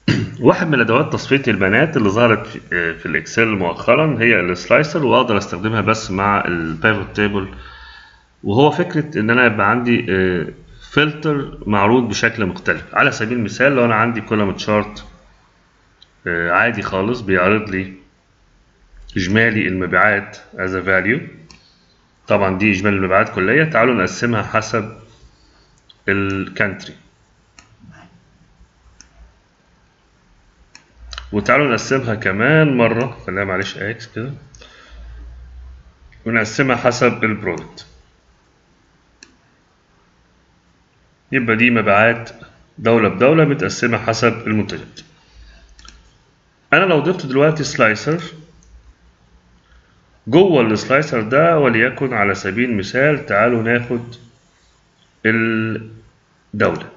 واحد من ادوات تصفيه البيانات اللي ظهرت في, في الاكسل مؤخرا هي السلايسر واقدر استخدمها بس مع البيفوت تيبل وهو فكره ان انا يبقى عندي فلتر معروض بشكل مختلف على سبيل المثال لو انا عندي كولوم تشارت عادي خالص بيعرض لي اجمالي المبيعات as a value طبعا دي اجمالي المبيعات كليه تعالوا نقسمها حسب الكانتري وتعالوا نقسمها كمان مرة خليها معلش اكس كده ونقسمها حسب البرودكت يبقى دي مبيعات دولة بدولة متقسمة حسب المنتجات أنا لو ضفت دلوقتي سلايسر جوه السلايسر ده وليكن على سبيل المثال تعالوا ناخد الدولة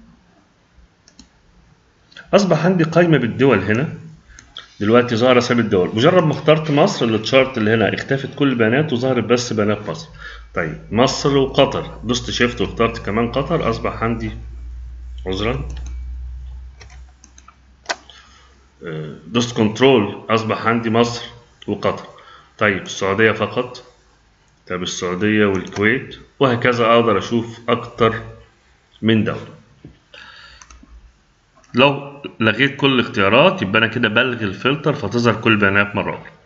أصبح عندي قائمة بالدول هنا دلوقتي ظاهرة ساب الدول مجرد ما اخترت مصر التشارت اللي هنا اختفت كل البيانات وظهرت بس بيانات مصر طيب مصر وقطر دوست شيفت واخترت كمان قطر أصبح عندي عذرا دوست كنترول أصبح عندي مصر وقطر طيب السعودية فقط طيب السعودية والكويت وهكذا أقدر أشوف أكتر من دولة لو لغيت كل الاختيارات يبقى أنا كده بلغي الفلتر فتظهر كل البيانات مرة أخرى